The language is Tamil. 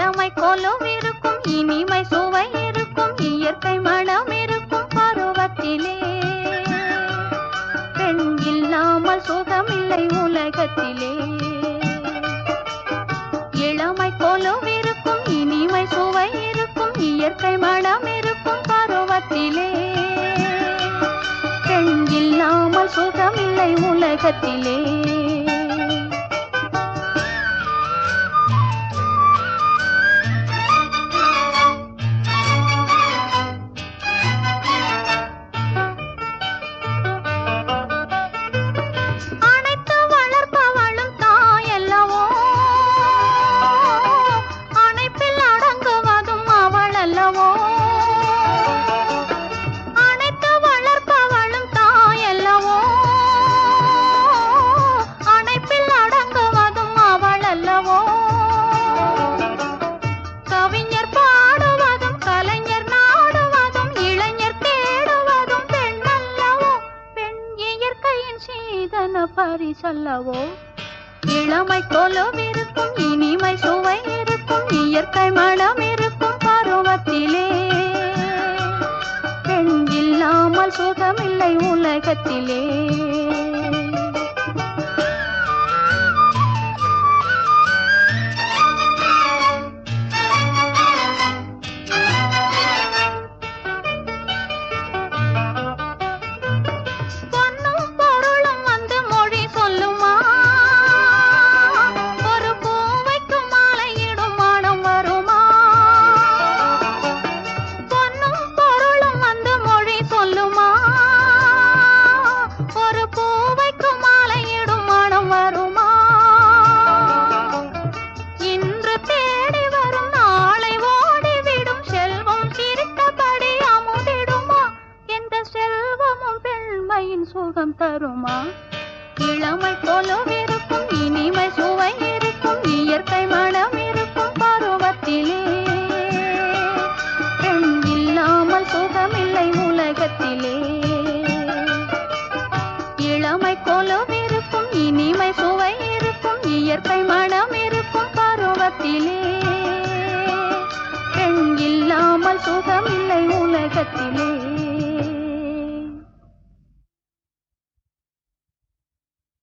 இளமை கொலும் இருக்கும் இனிமை சுவை இருக்கும் இயற்கை மனம் இருக்கும் பருவத்திலே பெண் இல்லாமல் சுகமில்லை உலகத்திலே இளமை கொலும் இருக்கும் இனிமை சுவை இருக்கும் இயற்கை மனம் இருக்கும் பருவத்திலே பெண் இல்லாமல் சுகமில்லை உலகத்திலே அனைத்து வளர்ப்பவளும் தாயல்லவோ அணைப்பில் அடங்குவதும் அவள் அல்லவோ அனைத்து வளர்ப்பவளும் தாயல்லவோ அணைப்பில் அடங்குவதும் அவள் அல்லவோ கவிஞர் பாடுவதும் கலைஞர் நாடுவதும் இளைஞர் தேடுவதும் பெண் அல்லவோ பெண் இயற்கையின் சீதன பரிசல்லவோ இளமை கொலுவிருக்கும் இனிமை சுவை இருக்கும் இயற்கை மனம் இருக்கும் பருவத்திலே பெண் இல்லாமல் சுகமில்லை உலகத்திலே பொன்னும் பொருளும் வந்து மொழி சொல்லுமா ஒரு பூவைக்கும் மாலையிடும் மனம் வருமா பொன்னும் பொருளும் வந்து மொழி சொல்லுமா ஒரு பூவைக்கும் மாலையிடும் மனம் வருமா இன்று தேடி வரும் நாளை ஓடிவிடும் செல்வம் சிரித்தபடி அமுதிடுமா எந்த செல்வமும் பெண்மையின் சுகம் தருமா இளமை கொலுவிருக்கும் இனிமை சுவை இருக்கும் இயற்கை மனம் இருக்கும் பருவத்திலே பெண் இல்லாமல் சுகமில்லை உலகத்திலே இளமை கொலுவிருக்கும் இனிமை சுவை இருக்கும் இயற்கை மனம் இருக்கும் பருவத்திலே பெண் இல்லாமல் சுகமில்லை உலகத்திலே